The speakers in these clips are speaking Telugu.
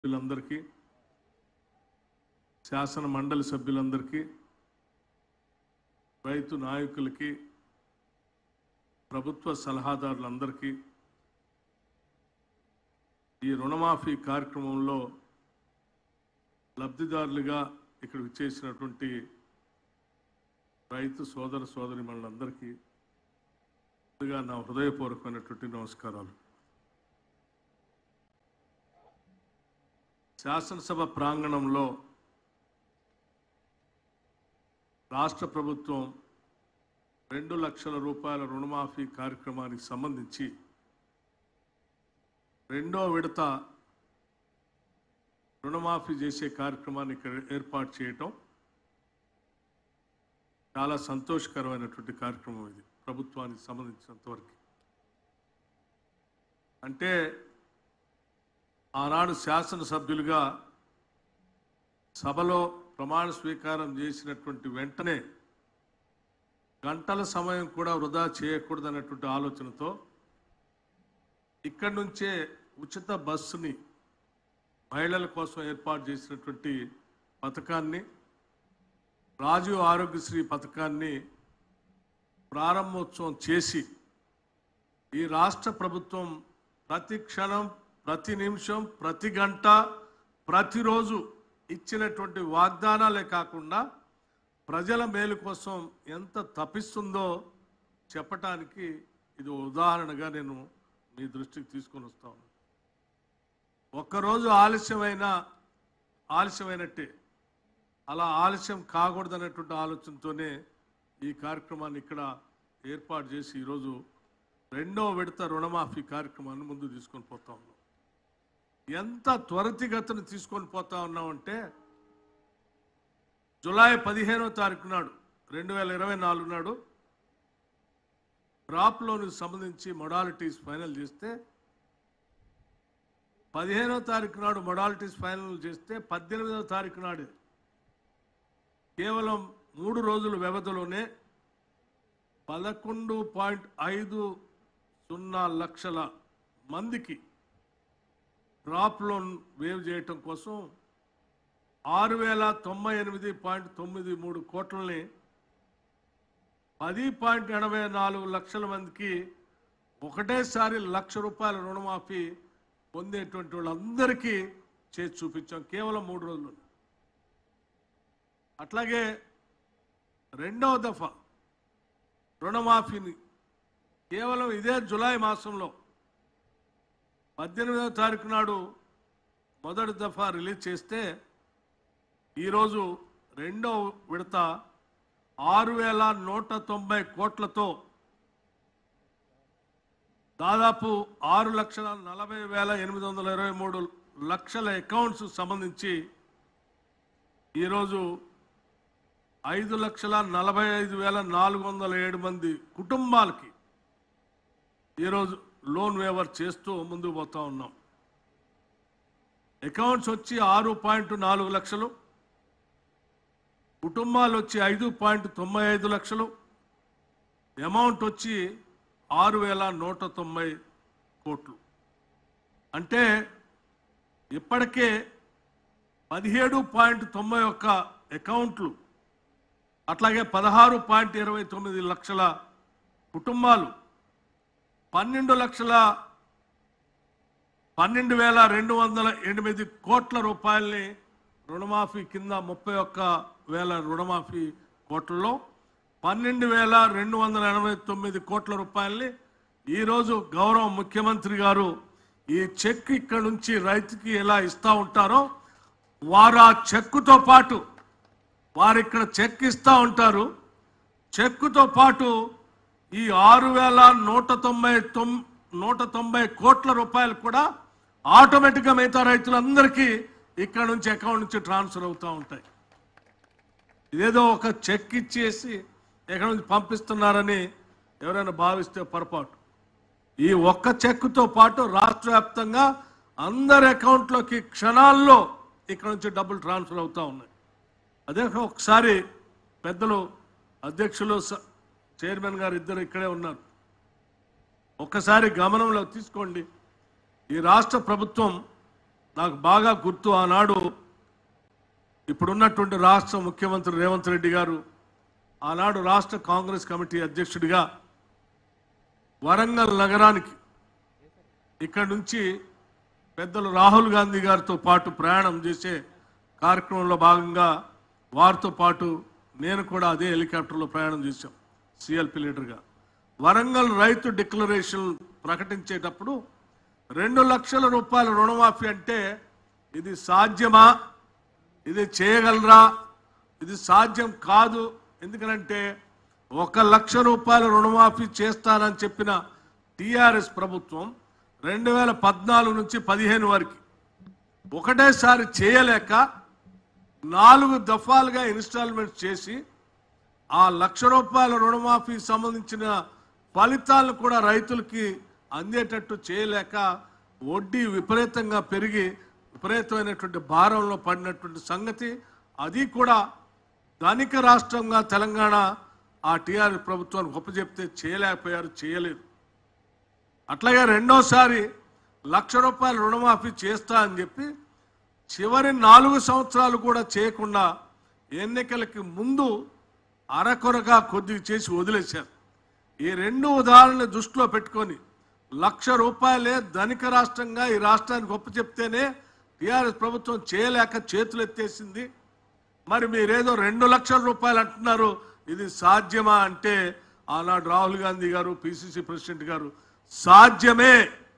సభ్యులందరికీ శాసన మండలి సభ్యులందరికీ రైతు నాయకులకి ప్రభుత్వ సలహాదారులందరికీ ఈ రుణమాఫీ కార్యక్రమంలో లబ్ధిదారులుగా ఇక్కడ విచ్చేసినటువంటి రైతు సోదర సోదరి మనందరికీ ముందుగా నా హృదయపూర్వకమైనటువంటి నమస్కారాలు శాసనసభ ప్రాంగణంలో రాష్ట్ర ప్రభుత్వం రెండు లక్షల రూపాయల రుణమాఫీ కార్యక్రమానికి సంబంధించి రెండో విడత రుణమాఫీ చేసే కార్యక్రమాన్ని ఇక్కడ ఏర్పాటు చేయటం చాలా సంతోషకరమైనటువంటి కార్యక్రమం ఇది ప్రభుత్వానికి సంబంధించినంత వరకు అంటే ఆనాడు శాసనసభ్యులుగా సభలో ప్రమాణ స్వీకారం చేసినటువంటి వెంటనే గంటల సమయం కూడా వృధా చేయకూడదన్నటువంటి ఆలోచనతో ఇక్కడి నుంచే ఉచిత బస్సుని మహిళల కోసం ఏర్పాటు చేసినటువంటి పథకాన్ని రాజీవ్ ఆరోగ్యశ్రీ పథకాన్ని ప్రారంభోత్సవం చేసి ఈ రాష్ట్ర ప్రభుత్వం ప్రతి క్షణం ప్రతి నిమిషం ప్రతి గంట ప్రతిరోజు ఇచ్చినటువంటి వాగ్దానాలే కాకుండా ప్రజల మేలు కోసం ఎంత తప్పిస్తుందో చెప్పటానికి ఇది ఓ ఉదాహరణగా నేను మీ దృష్టికి తీసుకొని వస్తాను ఒక్కరోజు ఆలస్యమైన ఆలస్యమైనట్టే అలా ఆలస్యం కాకూడదనేటువంటి ఆలోచనతోనే ఈ కార్యక్రమాన్ని ఇక్కడ ఏర్పాటు చేసి ఈరోజు రెండో విడత రుణమాఫీ కార్యక్రమాన్ని ముందు తీసుకొని పోతా ఉన్నాం ఎంత త్వరితగతిన తీసుకొని పోతా ఉన్నామంటే జులై పదిహేనో తారీఖు నాడు రెండు వేల ఇరవై నాలుగు నాడు క్రాప్ లోన్కి సంబంధించి మొడాలిటీస్ ఫైనల్ చేస్తే పదిహేనో తారీఖు నాడు మొడాలిటీస్ ఫైనల్ చేస్తే పద్దెనిమిదవ తారీఖు నాడు కేవలం మూడు రోజుల వ్యవధిలోనే పదకొండు పాయింట్ ఐదు సున్నా లక్షల మందికి క్రాప్ లోన్ వేవ్ చేయటం కోసం ఆరు వేల తొంభై ఎనిమిది పాయింట్ తొమ్మిది మూడు కోట్లని పది పాయింట్ ఎనభై నాలుగు లక్షల మందికి ఒకటేసారి లక్ష రూపాయల రుణమాఫీ పొందేటువంటి వాళ్ళందరికీ చేసి చూపించాం కేవలం మూడు రోజులు అట్లాగే రెండవ దఫా రుణమాఫీని కేవలం ఇదే జులై మాసంలో పద్దెనిమిదవ తారీఖు నాడు మొదటి దఫా రిలీజ్ చేస్తే ఈరోజు రెండో విడత ఆరు వేల నూట తొంభై కోట్లతో దాదాపు ఆరు లక్షల నలభై వేల ఎనిమిది వందల ఇరవై మూడు లక్షల అకౌంట్స్ సంబంధించి ఈరోజు ఐదు లక్షల నలభై ఐదు వేల నాలుగు వందల ఏడు మంది కుటుంబాలకి ఈరోజు లోన్ వేవర్ చేస్తూ ముందుకు పోతా ఉన్నాం అకౌంట్స్ వచ్చి ఆరు పాయింట్ నాలుగు లక్షలు కుటుంబాలు వచ్చి ఐదు పాయింట్ తొంభై ఐదు లక్షలు అమౌంట్ వచ్చి ఆరు వేల నూట తొంభై కోట్లు అంటే ఇప్పటికే పదిహేడు పాయింట్ తొంభై ఒక్క అకౌంట్లు అట్లాగే పదహారు పాయింట్ ఇరవై తొమ్మిది లక్షల కుటుంబాలు పన్నెండు లక్షల పన్నెండు వేల రెండు వందల ఎనిమిది కోట్ల రూపాయల్ని రుణమాఫీ కింద ముప్పై ఒక్క వేల రుణమాఫీ కోట్లలో పన్నెండు వేల రెండు వందల ఎనభై తొమ్మిది కోట్ల రూపాయల్ని ఈరోజు గౌరవ ముఖ్యమంత్రి గారు ఈ చెక్ ఇక్కడ నుంచి రైతుకి ఎలా ఇస్తా ఉంటారో వారు ఆ చెక్కుతో పాటు వారు ఇక్కడ చెక్ ఇస్తా ఉంటారు చెక్కుతో పాటు ఈ ఆరు వేల నూట తొంభై తొమ్ నూట తొంభై కోట్ల రూపాయలు కూడా ఆటోమేటిక్గా మిగతా రైతులందరికీ ఇక్కడ నుంచి అకౌంట్ నుంచి ట్రాన్స్ఫర్ అవుతూ ఉంటాయి ఇదేదో ఒక చెక్ ఇచ్చేసి ఎక్కడి నుంచి పంపిస్తున్నారని ఎవరైనా భావిస్తే పొరపాటు ఈ ఒక్క చెక్కుతో పాటు రాష్ట్ర వ్యాప్తంగా అందరి అకౌంట్లోకి క్షణాల్లో ఇక్కడ నుంచి డబ్బులు ట్రాన్స్ఫర్ అవుతూ ఉన్నాయి అదే ఒకసారి పెద్దలు అధ్యక్షులు స- చైర్మన్ గారు ఇద్దరు ఇక్కడే ఉన్నారు ఒక్కసారి గమనంలో తీసుకోండి ఈ రాష్ట్ర ప్రభుత్వం నాకు బాగా గుర్తు ఆనాడు ఇప్పుడున్నటువంటి రాష్ట్ర ముఖ్యమంత్రి రేవంత్ రెడ్డి గారు ఆనాడు రాష్ట్ర కాంగ్రెస్ కమిటీ అధ్యక్షుడిగా వరంగల్ నగరానికి ఇక్కడ నుంచి పెద్దలు రాహుల్ గాంధీ గారితో పాటు ప్రయాణం చేసే కార్యక్రమంలో భాగంగా వారితో పాటు నేను కూడా అదే హెలికాప్టర్లో ప్రయాణం చేశాం సిఎల్పి లీడర్గా వరంగల్ రైతు డిక్లరేషన్ ప్రకటించేటప్పుడు రెండు లక్షల రూపాయల రుణమాఫీ అంటే ఇది సాధ్యమా ఇది చేయగలరా ఇది సాధ్యం కాదు ఎందుకనంటే ఒక లక్ష రూపాయల రుణమాఫీ చేస్తానని చెప్పిన టిఆర్ఎస్ ప్రభుత్వం రెండు వేల పద్నాలుగు నుంచి పదిహేను వరకు ఒకటేసారి చేయలేక నాలుగు దఫాలుగా ఇన్స్టాల్మెంట్ చేసి ఆ లక్ష రూపాయల రుణమాఫీ సంబంధించిన ఫలితాలను కూడా రైతులకి అందేటట్టు చేయలేక వడ్డీ విపరీతంగా పెరిగి విపరీతమైనటువంటి భారంలో పడినటువంటి సంగతి అది కూడా ధనిక రాష్ట్రంగా తెలంగాణ ఆ టీఆర్ఎస్ ప్రభుత్వానికి ఒప్పచెప్తే చేయలేకపోయారు చేయలేదు అట్లాగే రెండోసారి లక్ష రూపాయల రుణమాఫీ చేస్తా అని చెప్పి చివరి నాలుగు సంవత్సరాలు కూడా చేయకుండా ఎన్నికలకి ముందు అరకొరగా కొద్దిగా చేసి వదిలేశారు ఈ రెండు ఉదాహరణలు దృష్టిలో పెట్టుకొని లక్ష రూపాయలే ధనిక రాష్ట్రంగా ఈ రాష్ట్రానికి ఒప్పు చెప్తేనే టీఆర్ఎస్ ప్రభుత్వం చేయలేక చేతులు ఎత్తేసింది మరి మీరేదో రెండు లక్షల రూపాయలు అంటున్నారు ఇది సాధ్యమా అంటే ఆనాడు రాహుల్ గాంధీ గారు పిసిసి ప్రెసిడెంట్ గారు సాధ్యమే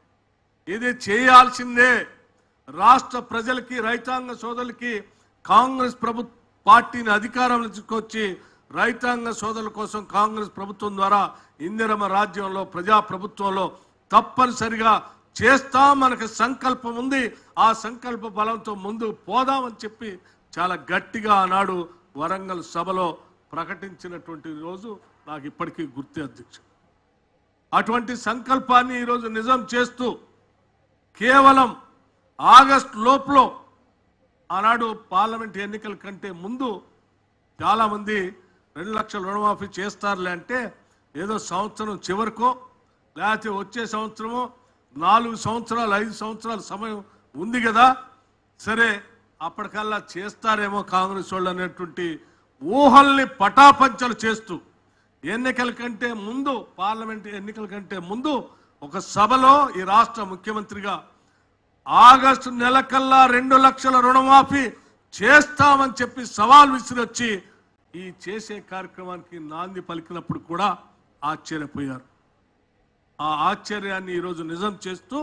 ఇది చేయాల్సిందే రాష్ట్ర ప్రజలకి రైతాంగ సోదరులకి కాంగ్రెస్ ప్రభు పార్టీని అధికారంలో తీసుకొచ్చి రైతాంగ సోదరుల కోసం కాంగ్రెస్ ప్రభుత్వం ద్వారా ఇందిరమ రాజ్యంలో ప్రజా ప్రభుత్వంలో తప్పనిసరిగా చేస్తాం మనకు సంకల్పం ఉంది ఆ సంకల్ప బలంతో ముందు పోదామని చెప్పి చాలా గట్టిగా ఆనాడు వరంగల్ సభలో ప్రకటించినటువంటి రోజు నాకు ఇప్పటికీ గుర్తు అధ్యక్షుడు అటువంటి సంకల్పాన్ని ఈరోజు నిజం చేస్తూ కేవలం ఆగస్టు లోపులో ఆనాడు పార్లమెంట్ ఎన్నికల కంటే ముందు చాలామంది రెండు లక్షల రుణమాఫీ చేస్తారులే అంటే ఏదో సంవత్సరం చివరికో లేకపోతే వచ్చే సంవత్సరమో నాలుగు సంవత్సరాలు ఐదు సంవత్సరాల సమయం ఉంది కదా సరే అప్పటికల్లా చేస్తారేమో కాంగ్రెస్ వాళ్ళు అనేటువంటి ఊహల్ని పటాపంచలు చేస్తూ ఎన్నికల కంటే ముందు పార్లమెంట్ ఎన్నికల కంటే ముందు ఒక సభలో ఈ రాష్ట్ర ముఖ్యమంత్రిగా ఆగస్టు నెలకల్లా రెండు లక్షల రుణమాఫీ చేస్తామని చెప్పి సవాల్ విసిరొచ్చి ఈ చేసే కార్యక్రమానికి నాంది పలికినప్పుడు కూడా ఆశ్చర్యపోయారు ఆ ఆశ్చర్యాన్ని ఈరోజు నిజం చేస్తూ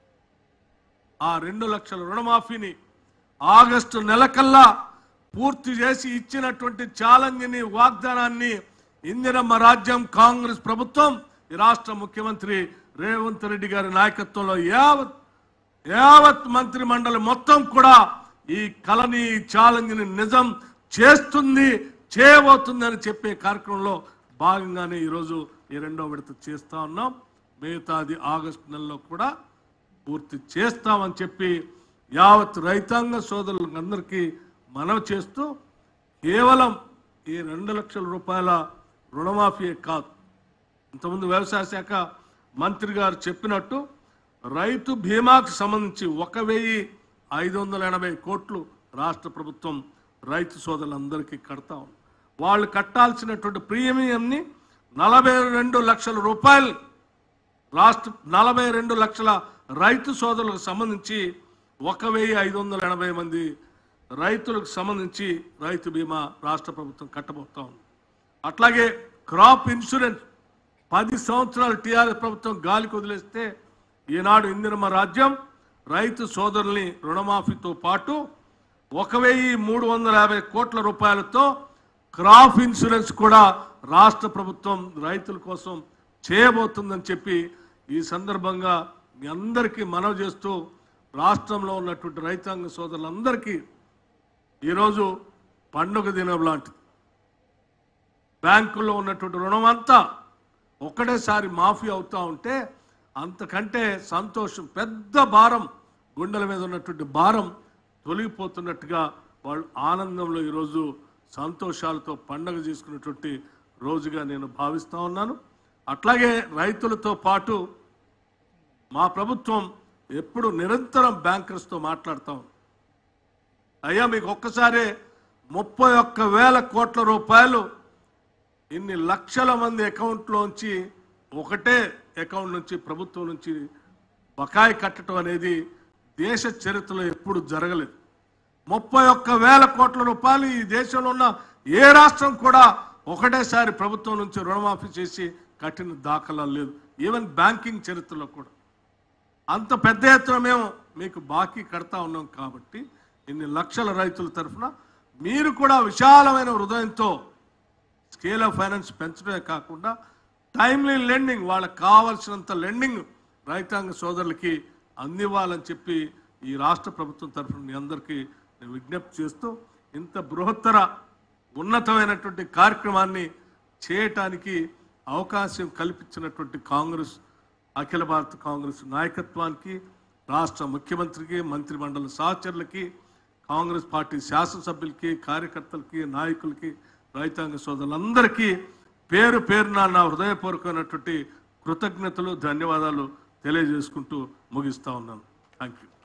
ఆ రెండు లక్షల రుణమాఫీని ఆగస్టు నెలకల్లా పూర్తి చేసి ఇచ్చినటువంటి ఛాలెంజ్ని వాగ్దానాన్ని ఇందిరమ్మ రాజ్యం కాంగ్రెస్ ప్రభుత్వం ఈ రాష్ట్ర ముఖ్యమంత్రి రేవంత్ రెడ్డి గారి నాయకత్వంలో యావత్ యావత్ మంత్రి మండలి మొత్తం కూడా ఈ కళని ఈ ఛాలెంజ్ని నిజం చేస్తుంది చేయబోతుంది అని చెప్పే కార్యక్రమంలో భాగంగానే ఈరోజు ఈ రెండో విడత చేస్తా ఉన్నాం మిగతాది ఆగస్టు నెలలో కూడా పూర్తి చేస్తామని చెప్పి యావత్ రైతాంగ సోదరులందరికీ మనవి చేస్తూ కేవలం ఈ రెండు లక్షల రూపాయల రుణమాఫీయే కాదు ఇంతకుముందు వ్యవసాయ శాఖ మంత్రి గారు చెప్పినట్టు రైతు బీమాకు సంబంధించి ఒక వెయ్యి ఐదు వందల ఎనభై కోట్లు రాష్ట్ర ప్రభుత్వం రైతు సోదరులందరికీ కడతా ఉంది వాళ్ళు కట్టాల్సినటువంటి ప్రీమియంని నలభై రెండు లక్షల రూపాయలు రాష్ట్ర నలభై రెండు లక్షల రైతు సోదరులకు సంబంధించి ఒక వెయ్యి ఐదు వందల ఎనభై మంది రైతులకు సంబంధించి రైతు బీమా రాష్ట్ర ప్రభుత్వం కట్టబోతా ఉంది అట్లాగే క్రాప్ ఇన్సూరెన్స్ పది సంవత్సరాలు టీఆర్ఎస్ ప్రభుత్వం గాలికి వదిలేస్తే ఈనాడు ఇందిరమ్మ రాజ్యం రైతు సోదరుల్ని రుణమాఫీతో పాటు ఒక వెయ్యి మూడు వందల యాభై కోట్ల రూపాయలతో క్రాప్ ఇన్సూరెన్స్ కూడా రాష్ట్ర ప్రభుత్వం రైతుల కోసం చేయబోతుందని చెప్పి ఈ సందర్భంగా మీ అందరికీ మనవి చేస్తూ రాష్ట్రంలో ఉన్నటువంటి రైతాంగ సోదరులందరికీ ఈరోజు పండుగ దినం లాంటిది బ్యాంకుల్లో ఉన్నటువంటి రుణం అంతా ఒకటేసారి మాఫీ అవుతా ఉంటే అంతకంటే సంతోషం పెద్ద భారం గుండెల మీద ఉన్నటువంటి భారం తొలగిపోతున్నట్టుగా వాళ్ళు ఆనందంలో ఈరోజు సంతోషాలతో పండగ చేసుకున్నటువంటి రోజుగా నేను భావిస్తా ఉన్నాను అట్లాగే రైతులతో పాటు మా ప్రభుత్వం ఎప్పుడు నిరంతరం బ్యాంకర్స్తో మాట్లాడతాం అయ్యా మీకు ఒక్కసారే ముప్పై ఒక్క వేల కోట్ల రూపాయలు ఇన్ని లక్షల మంది అకౌంట్లోంచి ఒకటే అకౌంట్ నుంచి ప్రభుత్వం నుంచి బకాయి కట్టడం అనేది దేశ చరిత్రలో ఎప్పుడు జరగలేదు ముప్పై ఒక్క వేల కోట్ల రూపాయలు ఈ దేశంలో ఉన్న ఏ రాష్ట్రం కూడా ఒకటేసారి ప్రభుత్వం నుంచి రుణమాఫీ చేసి కట్టిన దాఖలా లేదు ఈవెన్ బ్యాంకింగ్ చరిత్రలో కూడా అంత పెద్ద ఎత్తున మేము మీకు బాకీ కడతా ఉన్నాం కాబట్టి ఇన్ని లక్షల రైతుల తరఫున మీరు కూడా విశాలమైన హృదయంతో స్కేల్ ఆఫ్ ఫైనాన్స్ పెంచడమే కాకుండా టైమ్లీ లెండింగ్ వాళ్ళకి కావాల్సినంత లెండింగ్ రైతాంగ సోదరులకి అందివ్వాలని చెప్పి ఈ రాష్ట్ర ప్రభుత్వం తరఫున మీ అందరికీ నేను విజ్ఞప్తి చేస్తూ ఇంత బృహత్తర ఉన్నతమైనటువంటి కార్యక్రమాన్ని చేయటానికి అవకాశం కల్పించినటువంటి కాంగ్రెస్ అఖిల భారత కాంగ్రెస్ నాయకత్వానికి రాష్ట్ర ముఖ్యమంత్రికి మంత్రిమండలి సహచరులకి కాంగ్రెస్ పార్టీ శాసనసభ్యులకి కార్యకర్తలకి నాయకులకి రైతాంగ సోదరులందరికీ పేరు పేరున నా హృదయపూర్వకమైనటువంటి కృతజ్ఞతలు ధన్యవాదాలు తెలియజేసుకుంటూ ముగిస్తా ఉన్నాను థ్యాంక్ యూ